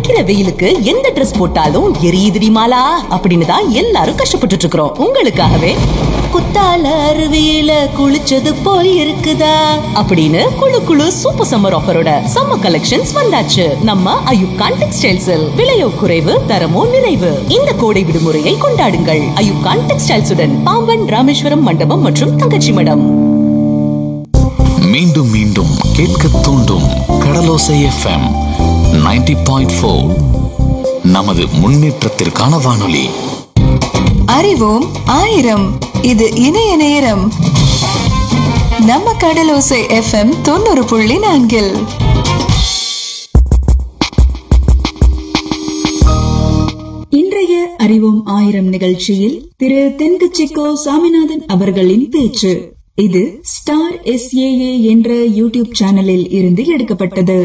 அடிக்கிற வெயிலுக்கு எந்த Dress போட்டாலும் எரியுதுடி மாலா அப்படின்னு தான் எல்லாரும் கஷ்டப்பட்டுட்டு இருக்கிறோம் உங்களுக்காகவே குத்தால அருவியில குளிச்சது போல் இருக்குதா அப்படின்னு குளு குளு சூப்பர் சம்மர் ஆஃபரோட சம்மர் கலெக்ஷன்ஸ் வந்தாச்சு நம்ம அயுப்கான் டெக்ஸ்டைல்ஸில் விலையோ குறைவு தரமோ நிறைவு இந்த கோடை விடுமுறையை கொண்டாடுங்கள் அயுப்கான் டெக்ஸ்டைல்ஸுடன் பாம்பன் ராமேஸ்வரம் மண்டபம் மற்றும் தங்கச்சி மடம் மீண்டும் மீண்டும் கேட்க தூண்டும் கடலோசை எஃப்எம் 90.4 பாயிண்ட் நமது முன்னேற்றத்திற்கான வானொலி அறிவோம் ஆயிரம் இது இணைய நேரம் நம்ம கடலோசை எஃப்எம் தொண்ணூறு புள்ளி நான்கில் இன்றைய அறிவோம் ஆயிரம் நிகழ்ச்சியில் திரு தென்கச்சிக்கோ சாமிநாதன் அவர்களின் பேச்சு இது ஸ்டார் எஸ்ஏஏ என்ற யூடியூப் சேனலில் இருந்து எடுக்கப்பட்டது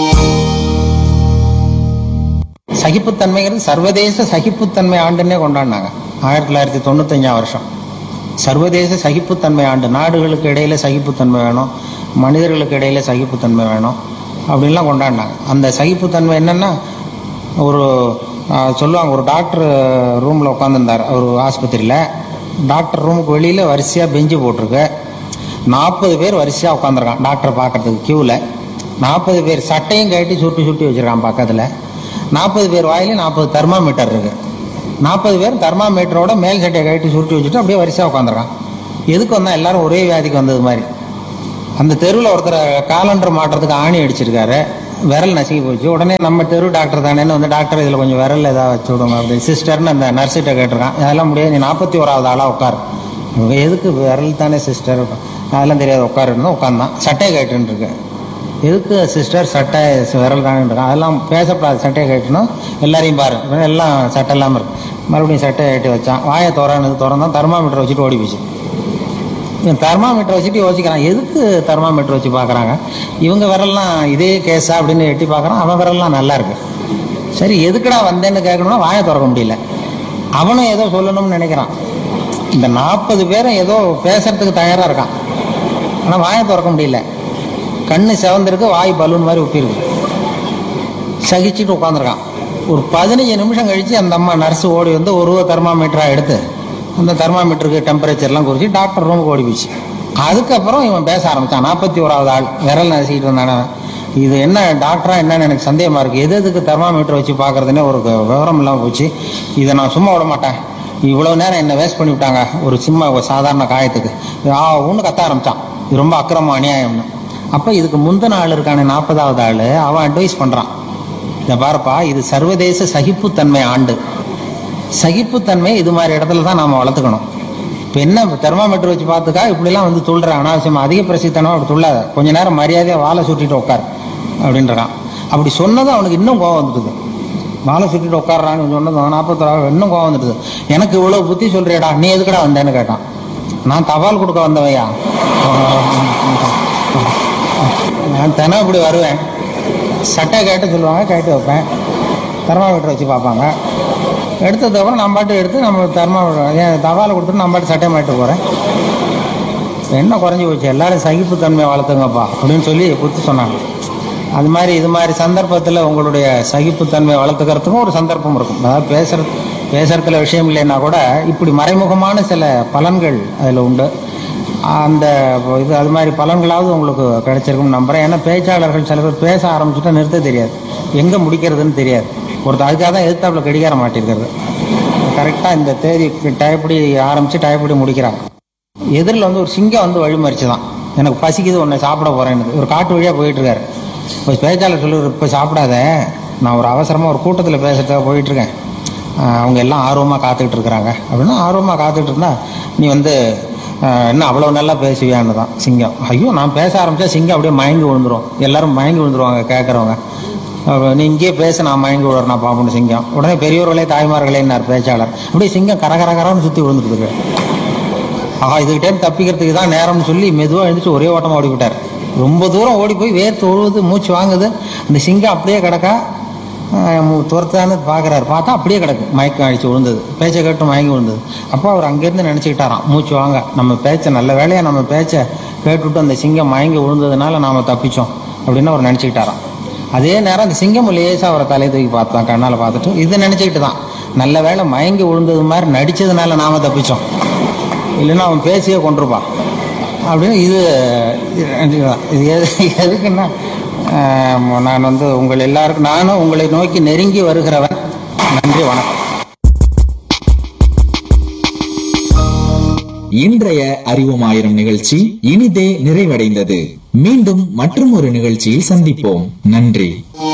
சகிப்புத்தன்மைங்கிறது சர்வதேச சகிப்புத்தன்மை ஆண்டுன்னே கொண்டாடினாங்க ஆயிரத்தி தொள்ளாயிரத்தி தொண்ணூத்தஞ்சாம் வருஷம் சர்வதேச சகிப்புத்தன்மை ஆண்டு நாடுகளுக்கு இடையில சகிப்புத்தன்மை வேணும் மனிதர்களுக்கு இடையில சகிப்புத்தன்மை வேணும் அப்படின்லாம் கொண்டாடினாங்க அந்த சகிப்புத்தன்மை என்னன்னா ஒரு ஆஹ், சொல்லுவாங்க ஒரு டாக்டர் ரூமில் உட்காந்துருந்தார் ஒரு ஆஸ்பத்திரியில் டாக்டர் ரூமுக்கு வெளியில் வரிசையாக பெஞ்சு போட்டிருக்கு நாற்பது பேர் வரிசையாக உட்காந்துருக்கான் டாக்டரை பார்க்கறதுக்கு க்யூவில் நாற்பது பேர் சட்டையும் கட்டி சுருட்டி சுருட்டி வச்சிருக்கான் பக்கத்தில் நாற்பது பேர் வாயிலும் நாற்பது தெர்மாமீட்டர் இருக்கு நாற்பது பேர் தெர்மாமீட்டரோட மேல் சட்டையை கட்டி சுருட்டி வச்சுட்டு அப்படியே வரிசையாக உட்காந்துருக்கான் எதுக்கு வந்தால் எல்லாரும் ஒரே வியாதிக்கு வந்தது மாதிரி அந்த தெருவில் ஒருத்தர் காலண்டர் மாட்டுறதுக்கு ஆணி அடிச்சிருக்காரு விரல் நசுக்கி போச்சு உடனே நம்ம தெரு டாக்டர் தானேன்னு வந்து டாக்டர் இதில் கொஞ்சம் விரல் ஏதாவது வச்சு விடுங்க அப்படி சிஸ்டர்னு அந்த நர்ஸிட்ட கேட்டிருக்கான் அதெல்லாம் முடியாது நீ நாற்பத்தி ஓராவது ஆளாக உட்காரு இவங்க எதுக்கு விரல் தானே சிஸ்டர் அதெல்லாம் தெரியாது உட்காருன்னு உட்காந்தான் சட்டையை கேட்டுன்னு இருக்கு எதுக்கு சிஸ்டர் சட்டை விரல் தானே இருக்கான் அதெல்லாம் பேசப்படாது சட்டையை கேட்டணும் எல்லாரையும் பாரு இவன் எல்லாம் சட்டை இல்லாமல் இருக்கு மறுபடியும் சட்டையை கட்டி வச்சான் வாயை திறந்து திறந்தான் தெர்மாமீட்டர் வச்சுட்டு ஓடி போச்சு இவன் தெர்மாமீட்டர் வச்சுட்டு யோசிக்கிறான் எதுக்கு தெர்மாமீட்டர் வச்சு பார்க்குறாங்க இவங்க விரல்லாம் இதே கேஸா அப்படின்னு எட்டி பார்க்குறான் அவன் விரல்லாம் நல்லா இருக்கு சரி எதுக்குடா வந்தேன்னு கேட்கணும்னா வாயை திறக்க முடியல அவனும் ஏதோ சொல்லணும்னு நினைக்கிறான் இந்த நாற்பது பேரும் ஏதோ பேசுறதுக்கு தயாராக இருக்கான் ஆனால் வாயை திறக்க முடியல கண்ணு செவந்திருக்கு வாய் பலூன் மாதிரி உப்பிருக்கு சகிச்சுட்டு உட்காந்துருக்கான் ஒரு பதினஞ்சு நிமிஷம் கழிச்சு அந்த அம்மா நர்ஸ் ஓடி வந்து ஒரு தெர்மாமீட்டராக எடுத்து அந்த தெர்மாமீட்டருக்கு டெம்பரேச்சர்லாம் குறித்து டாக்டர் ரூமுக்கு ஓடி போச்சு அதுக்கப்புறம் இவன் பேச ஆரம்பிச்சான் நாற்பத்தி ஓராவது ஆள் விரல் நசிக்கிட்டு இருந்தானே அவன். இது என்ன டாக்டரா என்னன்னு எனக்கு சந்தேகமா இருக்கு எது எதுக்கு தெர்மாமீட்டர் வச்சு பார்க்கறதுனே ஒரு விவரம் இல்லாமல் போச்சு இதை நான் சும்மா விட மாட்டேன் இவ்வளவு நேரம் என்ன வேஸ்ட் பண்ணி விட்டாங்க ஒரு சும்மா ஒரு சாதாரண காயத்துக்கு ஆ ஒன்று கத்த ஆரம்பிச்சான் இது ரொம்ப அக்கிரமம் அநியாயம்னு அப்போ இதுக்கு முந்தின ஆள் இருக்கானே நாற்பதாவது ஆள் அவன் அட்வைஸ் பண்ணுறான் இதை பாருப்பா இது சர்வதேச சகிப்புத்தன்மை ஆண்டு சகிப்புத்தன்மை இது மாதிரி இடத்துல தான் நாம வளர்த்துக்கணும் இப்போ என்ன தெர்மாமீட்டர் வச்சு பார்த்துக்கா இப்படிலாம் வந்து துள்ளுற அனாவசியமா அதிக பிரசித்தனம் அப்படி துள்ளாத கொஞ்ச நேரம் மரியாதையாக வாழை சுட்டிட்டு உட்கார் அப்படின்றான் அப்படி சொன்னதும் அவனுக்கு இன்னும் கோவம் வந்துடுது வாழை சுட்டிட்டு உட்காடுறான்னு சொன்னதும் நாற்பத்தொரு இன்னும் கோவம் வந்துடுது எனக்கு இவ்வளவு புத்தி சொல்றியடா நீ எதுக்குடா வந்தேன்னு கேட்டான் நான் தபால் கொடுக்க வந்தவையா நான் தினம் இப்படி வருவேன் சட்டை கேட்டு சொல்லுவாங்க கேட்டு வைப்பேன் தெர்மாமீட்டர் வச்சு பார்ப்பாங்க எடுத்ததுக்கப்புறம் நம்ம பாட்டு எடுத்து நம்ம தெர்மாமீட்டர் ஏன் தபாலை கொடுத்துட்டு நம்ம பாட்டு சட்டை மாட்டு போகிறேன் என்ன குறைஞ்சி போச்சு எல்லாரும் சகிப்புத்தன்மை வளர்த்துங்கப்பா அப்படின்னு சொல்லி புத்தி சொன்னாங்க அது மாதிரி இது மாதிரி சந்தர்ப்பத்தில் உங்களுடைய சகிப்புத்தன்மை வளர்த்துக்கிறதுக்கும் ஒரு சந்தர்ப்பம் இருக்கும் அதாவது பேசுறது பேசுறதுல விஷயம் இல்லைன்னா கூட இப்படி மறைமுகமான சில பலன்கள் அதில் உண்டு அந்த இது அது மாதிரி பலன்களாவது உங்களுக்கு கிடைச்சிருக்கும்னு நம்புறேன் ஏன்னா பேச்சாளர்கள் சில பேர் பேச ஆரம்பிச்சுட்டா நிறுத்த தெரியாது எங்கே முடிக்கிறதுன்னு தெரியாது ஒருத்தர் அதுக்காக தான் எதிர்த்தாப்புல கடிகார மாட்டிருக்கிறது கரெக்டாக இந்த தேதி டயப்படி ஆரம்பித்து டயப்படி முடிக்கிறாங்க எதிரில் வந்து ஒரு சிங்கம் வந்து வழிமறிச்சு தான் எனக்கு பசிக்குது உன்னை சாப்பிட போகிறேன்னு ஒரு காட்டு வழியாக போயிட்டு இருக்காரு இப்போ பேச்சாளர் சொல்லி இப்போ சாப்பிடாத நான் ஒரு அவசரமாக ஒரு கூட்டத்தில் பேசுறதுக்காக போயிட்டு இருக்கேன் ஆஹ் அவங்க எல்லாம் ஆர்வமாக காத்துக்கிட்டு இருக்கிறாங்க அப்படின்னா ஆர்வமாக காத்துக்கிட்டு இருந்தா நீ வந்து ஆஹ் என்ன அவ்வளோ நல்லா பேசுவியான்னு தான் சிங்கம் ஐயோ நான் பேச ஆரம்பிச்சா சிங்கம் அப்படியே மயங்கி விழுந்துரும் எல்லாரும் மயங்கி விழுந்துருவாங்க கேட்குறவங்க நீ இங்கேயே பேச நான் மயங்கி விடுறேன் பாம்புன்னு சிங்கம் உடனே பெரியவர்களே தாய்மார்களேன்னார் பேச்சாளர் அப்படியே சிங்கம் கரகரகரன்னு சுற்றி விழுந்துட்டு இருக்கு ஆஹா இதுகிட்டே தப்பிக்கிறதுக்கு தான் நேரம்னு சொல்லி மெதுவாக எழுந்துச்சு ஒரே ஓட்டமாக ஓடி விட்டார் ரொம்ப தூரம் ஓடி போய் வேர்த்து ஒழுகுது மூச்சு வாங்குது அந்த சிங்கம் அப்படியே கிடக்கா துரத்தான்னு பார்க்குறாரு பார்த்தா அப்படியே கிடக்கு மயக்கம் அடிச்சு விழுந்தது பேச்சை கேட்டு மயங்கி விழுந்தது அப்போ அவர் அங்கேருந்து நினச்சிக்கிட்டாராம் மூச்சு வாங்க நம்ம பேச்சை நல்ல வேலையாக நம்ம பேச்சை கேட்டுவிட்டு அந்த சிங்கம் மயங்கி விழுந்ததுனால நாம் தப்பிச்சோம் அப்படின்னு அவர் நினச்சிக்கிட்டாராம் அதே நேரம் அந்த சிங்கம் லேசாக அவரை தலையை தூக்கி பார்த்தான் கண்ணால் பார்த்துட்டு இதை நினச்சிக்கிட்டு தான் நல்ல வேளை மயங்கி விழுந்தது மாதிரி நடிச்சதுனால நாம தப்பிச்சோம் இல்லைன்னா அவன் பேசியே கொண்டிருப்பான் அப்படின்னு இது இது இது எது எதுக்குன்னா ஆஹ், நான் வந்து உங்கள் எல்லாருக்கும் நானும் உங்களை நோக்கி நெருங்கி வருகிறவன் நன்றி வணக்கம் இன்றைய அறிவோம் ஆயிரம் நிகழ்ச்சி இனிதே நிறைவடைந்தது மீண்டும் மற்றும் ஒரு நிகழ்ச்சியில் சந்திப்போம் நன்றி